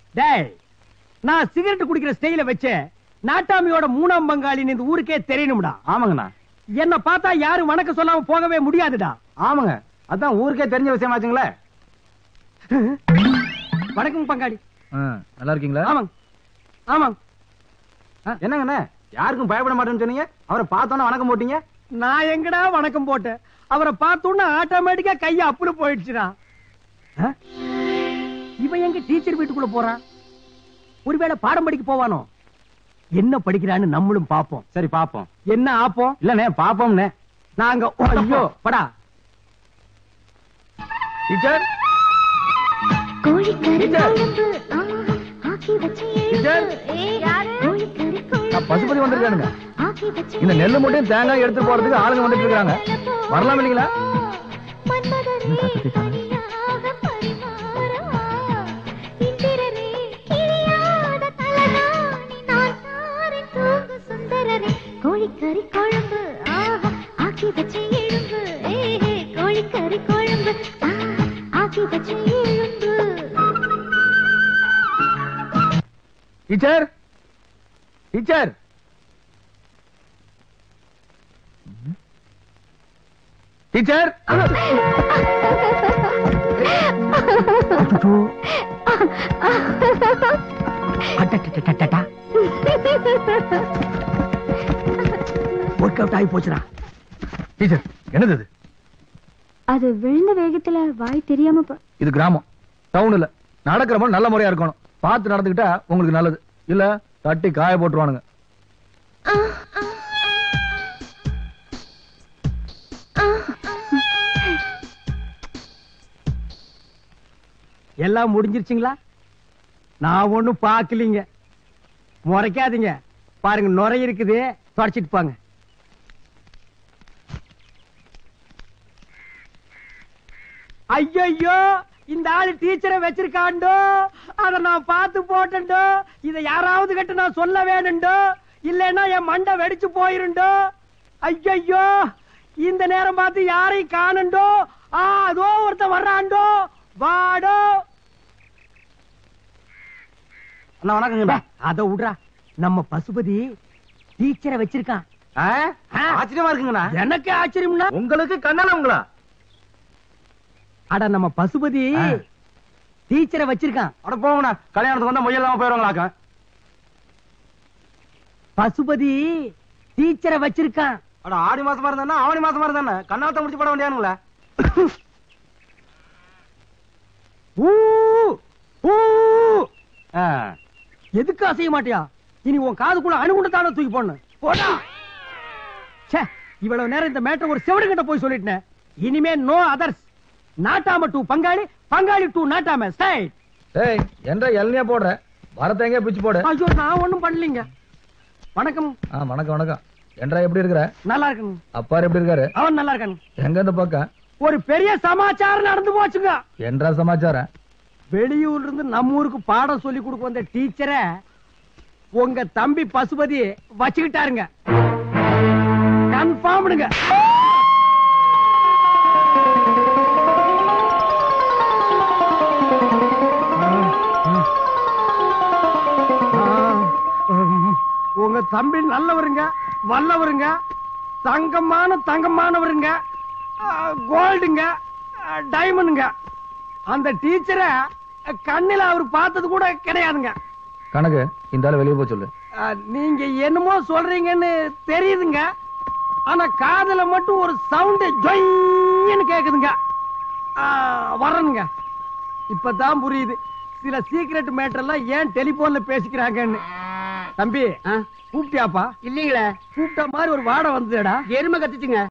டேய் நான் சிகரெட் குடிக்கிற ஸ்டைல வச்சு நாட்டாமியோட மூணாம் பங்காளின்னு இந்த ஊருக்கே தெரியணும்டா ஆமாங்கண்ணா என்ன பார்த்தா யாரும் வணக்கம் சொல்லாம போகவே முடியாதுடா ஆமாங்க அதான் ஊருக்கே தெரிஞ்ச விஷயமாச்சுங்களே வணக்கம் பங்காளி நல்லா இருக்கீங்களா ஆமாங்க ஆமாங்க என்னங்கண்ணே யாருக்கும் பயப்பட மாட்டேன்னு சொன்னீங்க அவரை பார்த்தோன்னே வணக்கம் போட்டீங்க நான் எங்கடா வணக்கம் போட்டேன் அவரை பார்த்தோன்னா ஆட்டோமேட்டிக்கா கைய அப்புல போயிடுச்சுடா ஆ? இவன் எங்க டீச்சர் வீட்டுக்குள்ள போறான் ஒருவேளை பாடம் படிக்க போவானோ என்ன படிக்கிறான்னு நம்மளும் பாப்போம் சரி பாப்போம் என்ன ஆப்போம் இல்லண்ணே பாப்போம்ண்ணே நாங்க ஓ, ஐயோ படா டீச்சர் கோழிக்கறி டீச்சர். குழம்பு ஆஹா, ஆக்கி வச்சு டீச்சர். எழுந்து. ஏய், கோழிக்கறி குழம்பு நான் பசுபதி வந்திருக்கானுங்க. ஆக்கி வச்சு இந்த நெல்லு மூட்டையும் தேங்காய் எடுத்து போறதுக்கு ஆளுங்க வந்துட்டு இருக்காங்க வரலாம் இல்லைங்களா மன்மதனே, என்ன சத்தத்தை காணோம்? தனியாக பரிமாறவா. இந்திரனே, கிழியாத தலகாணி, நான் தாரேன் தூங்கு சுந்தரரே. கோழிக்கறி குழம்பு ஆஹா, ஆக்கி வச்சு எழும்பு ஏய், ஏய், கோழிக்கறி குழம்பு ஆஹா, ஆக்கி வச்சு எழும்பு டீச்சர் டீச்சர் டீச்சர் அட்டட்டட்டட்டட்டா. ஒர்க் அவுட் ஆகி போச்சுடா டீச்சர் என்னது இது அது விழுந்த வேகத்துல வாய் தெரியாம போ- இது கிராமம் டவுன் இல்ல நடக்கிறவங்க நல்ல முறையா இருக்கணும் பார்த்து நடந்துக்கிட்டா உங்களுக்கு நல்லது இல்ல தட்டி காய போட்டுருவானுங்க எல்லாம் முடிஞ்சிருச்சுங்களா நான் ஒண்ணும் பாக்கலீங்க முறைக்காதீங்க பாருங்க நுரை இருக்குது தொடச்சிட்டு பாங்க ஐயோ இந்த ஆளு டீச்சரை வச்சிருக்காண்டோ அத நான் பார்த்து போட்டேன்டோ இத யாராவது கிட்ட நான் சொல்ல வேணுண்டோ இல்லைன்னா என் மண்டை வெடிச்சு போயிருண்டோ ஐயோ இந்த நேரம் பார்த்து யாரையும் காணண்டோ ஆ அதோ ஒருத்தன் வர்றாண்டோ வாடோ அண்ணா வணக்கங்கண்ணா அத விடுறா நம்ம பசுபதி டீச்சரை வச்சிருக்கான் ஆ? ஆ. ஆச்சரியமா இருக்குங்கண்ணா எனக்கு ஆச்சரியம்னா உங்களுக்கு கண்ணால உங்களா அட நம்ம பசுபதி ஆ. டீச்சரை வச்சிருக்கான் அட போங்கண்ணா கல்யாணத்துக்கு வந்தா முயல் இல்லாம போயிருவாங்களாக்கா பசுபதி டீச்சரை வச்சிருக்கான் அட ஆடி மாசமா இருந்தா ஆவணி மாசமா இருந்தா கண்ணாத்த முடிச்சு போட வேண்டியானுங்களா ஊ, ஊ. ஆ. எதுக்கு அசைய மாட்டியா இனி உன் காதுக்குள்ள அணுகுண்டத்தான தூக்கி போடணும் போடா ச்சே இவ்வளவு நேரம் இந்த மேட்டர் ஒரு செவடு கிட்ட போய் சொல்லிட்டேன் இனிமே நோ அதர்ஸ் நாட்டாம டூ பங்காளி பங்காளி டூ நாட்டாம ஸ்டைட் டேய் என்ற எல்னியா போடுற வரத்தை எங்க பிச்சு போடு ஐயோ நான் ஒண்ணும் பண்ணலீங்க வணக்கம் ஆ வணக்கம் வணக்கம் என்றா எப்படி இருக்கிற நல்லா இருக்கணும் அப்பாரு எப்படி இருக்காரு அவன் நல்லா இருக்கான் எங்க இந்த பக்கம் ஒரு பெரிய சமாச்சாரம் நடந்து போச்சுங்க என்றா சமாச்சாரம் வெளியூர்ல இருந்து நம்ம ஊருக்கு பாடம் சொல்லி கொடுக்க வந்த டீச்சரை உங்க தம்பி பசுபதி வச்சுக்கிட்டாருங்க கன்ஃபார்ம்டுங்க உங்க தம்பி நல்லவருங்க வல்லவருங்க தங்கமான தங்கமானவருங்க கோல்டுங்க டைமண்டுங்க அந்த டீச்சரை கண்ணில அவர் பார்த்தது கூட கிடையாதுங்க கணக்கு இந்த ஆளு வெளியே போய் சொல்லு அஹ், நீங்க என்னமோ சொல்றீங்கன்னு தெரியுதுங்க ஆனா காதுல மட்டும் ஒரு சவுண்ட் ஜொய்ன்னு கேக்குதுங்க அஹ், வரணுங்க இப்பதான் புரியுது சில சீக்ரெட் மேட்டர் எல்லாம் ஏன் டெலிபோன்ல பேசிக்கிறாங்கன்னு தம்பி கூப்பிட்டியாப்பா இல்லீங்களே கூப்பிட்ட மாதிரி ஒரு வாடை வந்ததுடா எருமை கத்துச்சுங்க